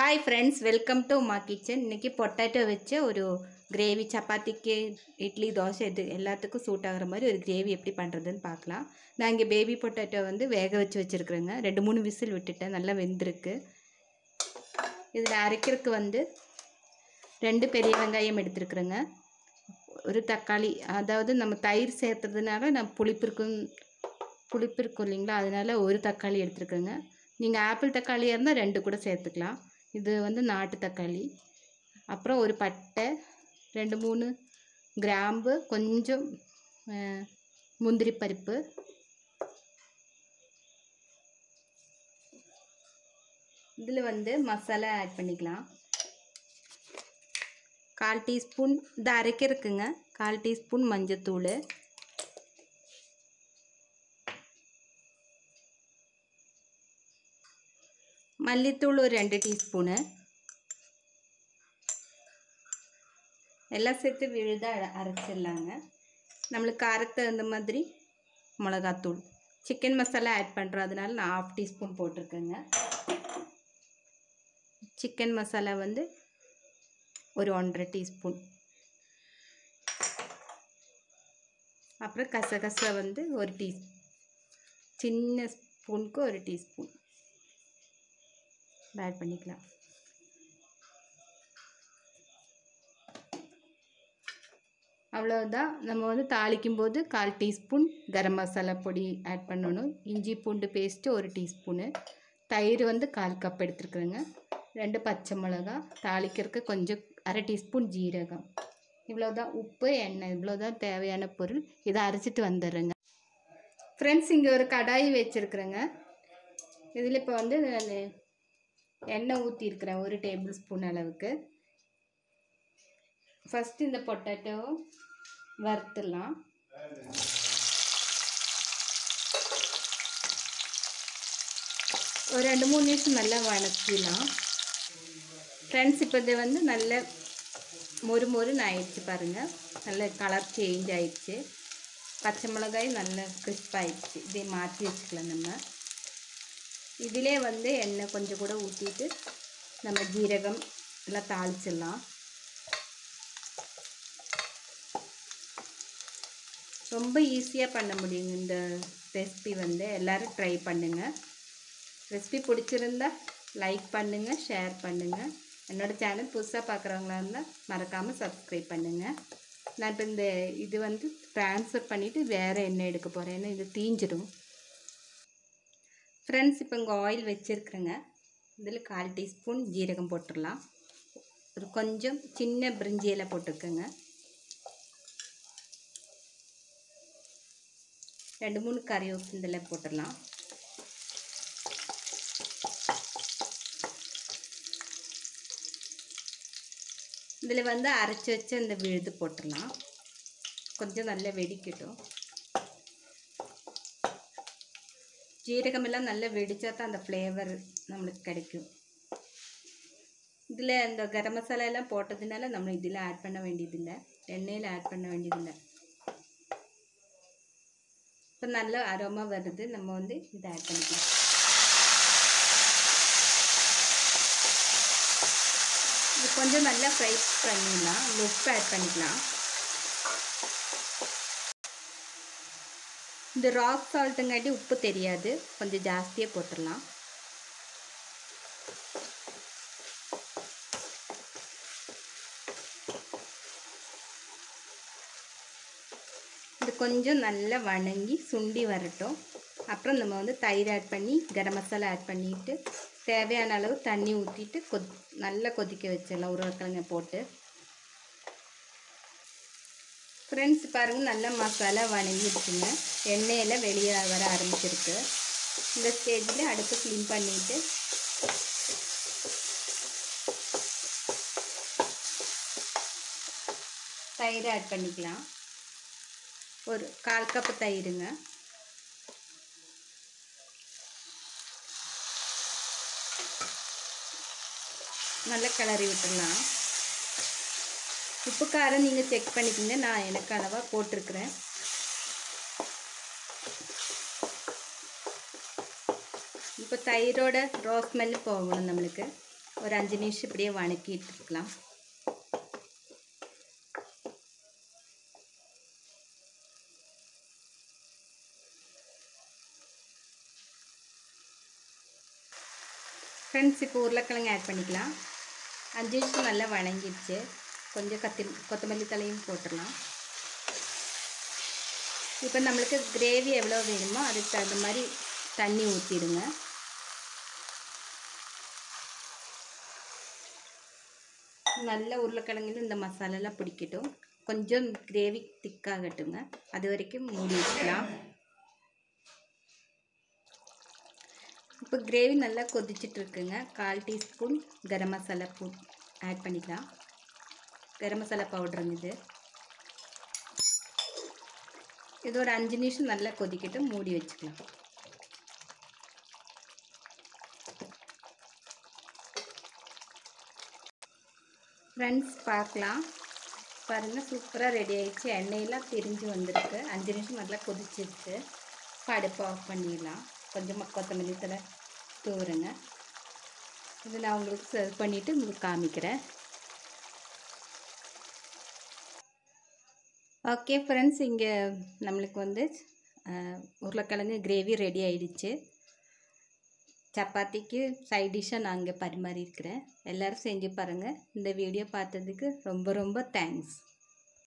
hi friends welcome to Maa kitchen இன்றைக்கி potato வச்சு ஒரு கிரேவி சப்பாத்திக்கு இட்லி தோசை இது எல்லாத்துக்கும் சூட் ஆகிற மாதிரி ஒரு கிரேவி எப்படி பண்ணுறதுன்னு பார்க்கலாம் நான் இங்கே பேபி பொட்டேட்டோ வந்து வேக வச்சு வச்சுருக்குறேங்க ரெண்டு மூணு விசில் விட்டுட்டேன் நல்லா வெந்திருக்கு இதில் அரைக்கிறதுக்கு வந்து ரெண்டு பெரிய வெங்காயம் எடுத்துருக்குறேங்க ஒரு தக்காளி அதாவது நம்ம தயிர் சேர்த்துறதுனால நான் புளிப்பு இருக்கும் புளிப்பு இருக்கும் இல்லைங்களா அதனால ஒரு தக்காளி எடுத்துருக்கேங்க நீங்கள் ஆப்பிள் தக்காளியாக இருந்தால் ரெண்டு கூட சேர்த்துக்கலாம் இது வந்து நாட்டு தக்காளி அப்புறம் ஒரு பட்டை ரெண்டு மூணு கிராம்பு கொஞ்சம் அஹ், முந்திரி பருப்பு இதில் வந்து மசாலா ஆட் பண்ணிக்கலாம் கால் டீஸ்பூன் இது அரைக்கிறதுக்குங்க கால் டீஸ்பூன் மஞ்சத்தூள் மல்லித்தூள் ஒரு ரெண்டு டீஸ்பூனு எல்லாம் சேர்த்து விழுதாக அரைச்சிடலாங்க நம்மளுக்கு காரத்துக்கு தகுந்த மாதிரி மிளகாத்தூள் சிக்கன் மசாலா ஆட் பண்ணுறோம் அதனால நான் ஆஃப் டீஸ்பூன் போட்டிருக்கேங்க சிக்கன் மசாலா வந்து ஒரு ஒன்றரை டீஸ்பூன் அப்புறம் கசகசா வந்து ஒரு டீ சின்ன ஸ்பூனுக்கு ஒரு டீஸ்பூன் ஆட் பண்ணிக்கலாம் அவ்வளோதான் நம்ம வந்து தாளிக்கும் போது கால் டீஸ்பூன் கரம் மசாலா பொடி ஆட் பண்ணணும் இஞ்சி பூண்டு பேஸ்ட்டு ஒரு டீஸ்பூனு தயிர் வந்து கால் கப் எடுத்துருக்குறேங்க ரெண்டு பச்சை மிளகா தாளிக்கிறதுக்கு கொஞ்சம் அரை டீஸ்பூன் ஜீரகம் இவ்வளோதான் உப்பு எண்ணெய் இவ்வளோதான் தேவையான பொருள் இதை அரைச்சிட்டு வந்துடுறேங்க ஃப்ரெண்ட்ஸ் இங்கே ஒரு கடாய் வச்சுருக்குறேங்க இதில் இப்போ வந்து நான் எண்ணெய் ஊற்றிருக்கிறேன் ஒரு டேபிள் ஸ்பூன் அளவுக்கு ஃபஸ்ட்டு இந்த பொட்டேட்டோ வறுத்துடலாம் ஒரு ரெண்டு மூணு நிமிஷம் நல்லா வணக்கிடலாம் ஃப்ரெண்ட்ஸ் இப்போ இது வந்து நல்ல மொறு மொறுன்னு ஆயிடுச்சு பாருங்கள் நல்ல கலர் சேஞ்ச் ஆயிடுச்சு பச்சை மிளகாய் நல்ல crisp ஆயிடுச்சு இதே மாற்றி வச்சுக்கலாம் நம்ம இதிலே வந்து எண்ணெய் கொஞ்சம் கூட ஊற்றிட்டு நம்ம ஜீரகம் எல்லாம் தாளிச்சிடலாம் ரொம்ப ஈஸியாக பண்ண முடியுங்க இந்த ரெசிபி வந்து எல்லோரும் ட்ரை பண்ணுங்கள் ரெசிபி பிடிச்சிருந்தா லைக் பண்ணுங்கள் ஷேர் பண்ணுங்கள் என்னோடய சேனல் புதுசாக பார்க்குறவங்களா இருந்தால் மறக்காமல் சப்ஸ்கிரைப் பண்ணுங்கள் நான் இப்போ இந்த இது வந்து ட்ரான்ஸ்ஃபர் பண்ணிவிட்டு வேறு எண்ணெய் எடுக்க போகிறேன் ஏன்னா இது தீஞ்சிடும் ஃப்ரெண்ட்ஸ் இப்போ இங்கே ஆயில் வச்சுருக்குறேங்க இதில் கால் டீஸ்பூன் ஜீரகம் போட்டுடலாம் ஒரு கொஞ்சம் சின்ன பிரிஞ்சி இலை போட்டுக்கோங்க ரெண்டு மூணு கறிவேப்பிலை போட்டுடலாம் இதில் வந்து அரைச்சி வச்ச இந்த விழுது போட்டுடலாம் கொஞ்சம் நல்லா வெடிக்கட்டும் ஜீரகமெல்லாம் நல்லா வெடித்தா தான் அந்த ஃப்ளேவர் நம்மளுக்கு கிடைக்கும் இதில் இந்த கரம் மசாலா எல்லாம் போட்டதுனால நம்ம இதில் ஆட் பண்ண வேண்டியதில்லை எண்ணெயில் ஆட் பண்ண வேண்டியதில்லை இப்போ நல்ல அரோமா வருது நம்ம வந்து இதை ஆட் பண்ணிக்கலாம் இது கொஞ்சம் நல்லா ஃப்ரை பண்ணிடலாம் உப்பு ஆட் பண்ணிக்கலாம் இந்த ராக் சால்ட்டுங்காட்டி உப்பு தெரியாது கொஞ்சம் ஜாஸ்தியாக போட்டுடலாம் இது கொஞ்சம் நல்லா வணங்கி சுண்டி வரட்டும் அப்புறம் நம்ம வந்து தயிர் ஆட் பண்ணி கரம் மசாலா ஆட் பண்ணிவிட்டு தேவையான அளவு தண்ணி ஊற்றிட்டு கொத் நல்லா கொதிக்க வச்சிடலாம் உருளைக்கிழங்க போட்டு ஃப்ரெண்ட்ஸ் பாருங்கள் நல்லா மசாலா வணங்கிடுச்சுங்க எண்ணெயில் வெளியே வர ஆரம்பிச்சிருக்கு இந்த ஸ்டேஜில் அடுப்பு க்ளீன் பண்ணிவிட்டு தயிர் ஆட் பண்ணிக்கலாம் ஒரு கால் கப்பு தயிருங்க நல்லா கிளறி விட்டுடலாம் உப்பு காரம் நீங்கள் செக் பண்ணிக்கோங்க நான் எனக்கு அளவாக போட்டிருக்கிறேன் இப்போ தயிரோட ரோஸ் ஸ்மெல் போகணும் நம்மளுக்கு ஒரு அஞ்சு நிமிஷம் இப்படியே வணக்கிட்டு இருக்கலாம் ஃப்ரெண்ட்ஸ் இப்போ உருளைக்கிழங்கு ஆட் பண்ணிக்கலாம் அஞ்சு நிமிஷம் நல்லா வணங்கிடுச்சு கொஞ்சம் கத்தி கொத்தமல்லி தலையும் போட்டுடலாம் இப்போ நம்மளுக்கு கிரேவி எவ்வளோ வேணுமோ அதுக்கு தகுந்த மாதிரி தண்ணி ஊற்றிடுங்க நல்ல உருளைக்கிழங்குல இந்த மசாலாலாம் பிடிக்கட்டும் கொஞ்சம் கிரேவி திக்காகட்டுங்க அது வரைக்கும் மூடி வச்சுக்கலாம் இப்போ கிரேவி நல்லா கொதிச்சிட்டு இருக்குங்க கால் டீஸ்பூன் கரம் மசாலா பூ ஆட் பண்ணிக்கலாம் கரம் மசாலா பவுடருங்க இது இதோட அஞ்சு நிமிஷம் நல்லா கொதிக்கிட்டு மூடி வச்சுக்கலாம் ஃப்ரெண்ட்ஸ் பார்க்கலாம் பாருங்கள் சூப்பராக ரெடி ஆயிடுச்சு எண்ணெயெல்லாம் பிரிஞ்சு வந்திருக்கு அஞ்சு நிமிஷம் நல்லா கொதிச்சிருச்சு இப்போ அடுப்பை ஆஃப் பண்ணிடலாம் கொஞ்சமாக கொத்தமல்லி தலை தூவுறேங்க இது நான் உங்களுக்கு சர்வ் பண்ணிவிட்டு உங்களுக்கு காமிக்கிறேன் ஓகே ஃப்ரெண்ட்ஸ் இங்கே நம்மளுக்கு வந்து அஹ், உருளைக்கிழங்கு கிரேவி ரெடி ஆயிடுச்சு சப்பாத்திக்கு சைட் டிஷ்ஷாக நான் இங்கே பரிமாறியிருக்கிறேன் எல்லோரும் செஞ்சு பாருங்கள் இந்த வீடியோ பார்த்ததுக்கு ரொம்ப ரொம்ப தேங்க்ஸ்